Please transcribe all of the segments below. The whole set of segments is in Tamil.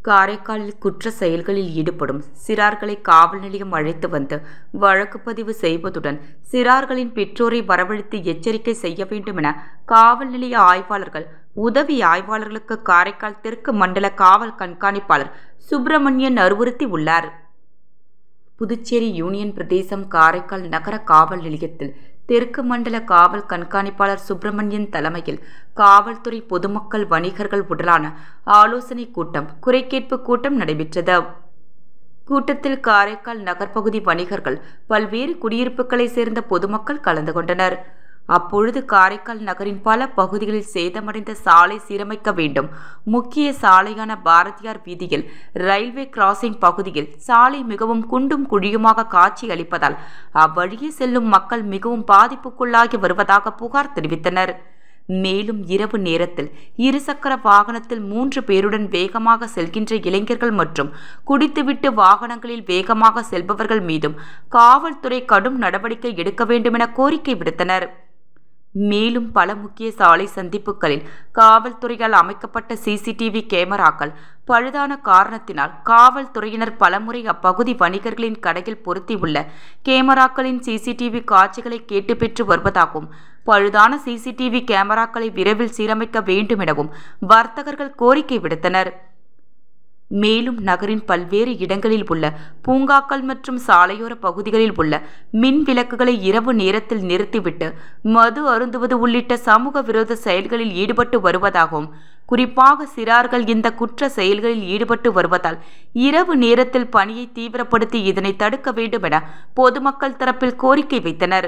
காரைக்காலில் குற்ற செயல்களில் ஈடுபடும் சிறார்களை காவல் நிலையம் அழைத்து வந்து வழக்கு பதிவு செய்வதுடன் சிறார்களின் பெற்றோரை வரவழைத்து எச்சரிக்கை செய்ய வேண்டும் என காவல் நிலைய ஆய்வாளர்கள் உதவி ஆய்வாளர்களுக்கு காரைக்கால் தெற்கு மண்டல காவல் கண்காணிப்பாளர் சுப்பிரமணியன் அறிவுறுத்தி உள்ளார் புதுச்சேரி யூனியன் பிரதேசம் காரைக்கால் நகர காவல் நிலையத்தில் தெற்கு மண்டல காவல் கண்காணிப்பாளர் சுப்பிரமணியன் தலைமையில் காவல்துறை பொதுமக்கள் வணிகர்கள் உடனான ஆலோசனை கூட்டம் குறைகேட்பு கூட்டம் நடைபெற்றது கூட்டத்தில் காரைக்கால் நகர்ப்பகுதி வணிகர்கள் பல்வேறு குடியிருப்புகளைச் சேர்ந்த பொதுமக்கள் கலந்து கொண்டனர் அப்பொழுது காரைக்கால் நகரின் பல பகுதிகளில் சேதமடைந்த சாலை சீரமைக்க வேண்டும் முக்கிய சாலையான பாரதியார் வீதியில் ரயில்வே கிராசிங் பகுதியில் சாலை மிகவும் குண்டும் குழியுமாக காட்சி அளிப்பதால் அவ்வழியே செல்லும் மக்கள் மிகவும் பாதிப்புக்குள்ளாகி வருவதாக புகார் தெரிவித்தனர் மேலும் இரவு நேரத்தில் இருசக்கர வாகனத்தில் மூன்று பேருடன் வேகமாக செல்கின்ற இளைஞர்கள் மற்றும் குடித்துவிட்டு வாகனங்களில் வேகமாக செல்பவர்கள் மீதும் காவல்துறை கடும் நடவடிக்கை எடுக்க வேண்டுமென கோரிக்கை விடுத்தனர் மேலும் பல முக்கிய சாலை சந்திப்புகளில் காவல்துறையால் அமைக்கப்பட்ட சிசிடிவி கேமராக்கள் பழுதான காரணத்தினால் காவல்துறையினர் பலமுறை அப்பகுதி வணிகர்களின் கடையில் பொருத்தியுள்ள கேமராக்களின் சிசிடிவி காட்சிகளை கேட்டு பெற்று வருவதாகவும் பழுதான சிசிடிவி கேமராக்களை விரைவில் சீரமைக்க வேண்டும் எனவும் வர்த்தகர்கள் கோரிக்கை விடுத்தனர் மேலும் நகரின் பல்வேறு இடங்களில் உள்ள பூங்காக்கள் மற்றும் சாலையோர பகுதிகளில் உள்ள மின் விளக்குகளை இரவு நேரத்தில் நிறுத்திவிட்டு மது அருந்துவது உள்ளிட்ட சமூக விரோத செயல்களில் ஈடுபட்டு வருவதாகவும் குறிப்பாக சிறார்கள் இந்த குற்ற செயல்களில் ஈடுபட்டு வருவதால் இரவு நேரத்தில் பணியை தீவிரப்படுத்தி இதனை தடுக்க வேண்டும் என பொதுமக்கள் தரப்பில் கோரிக்கை வைத்தனர்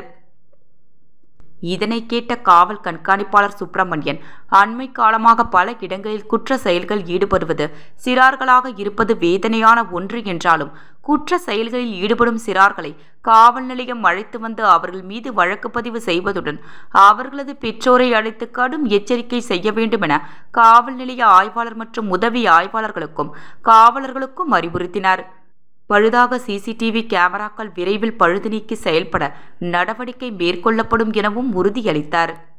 இதனை கேட்ட காவல் கண்காணிப்பாளர் சுப்பிரமணியன் அண்மை காலமாக பல இடங்களில் குற்ற செயல்கள் ஈடுபடுவது சிறார்களாக இருப்பது வேதனையான ஒன்று என்றாலும் குற்ற செயல்களில் ஈடுபடும் சிறார்களை காவல் நிலையம் அழைத்து வந்து அவர்கள் மீது வழக்கு பதிவு செய்வதுடன் அவர்களது பெற்றோரை அழைத்து கடும் எச்சரிக்கை செய்ய வேண்டும் என காவல் நிலைய ஆய்வாளர் மற்றும் உதவி ஆய்வாளர்களுக்கும் காவலர்களுக்கும் அறிவுறுத்தினார் பழுதாக சிசிடிவி கேமராக்கள் விரைவில் பழுது நீக்கி செயல்பட நடவடிக்கை மேற்கொள்ளப்படும் எனவும் உறுதியளித்தார்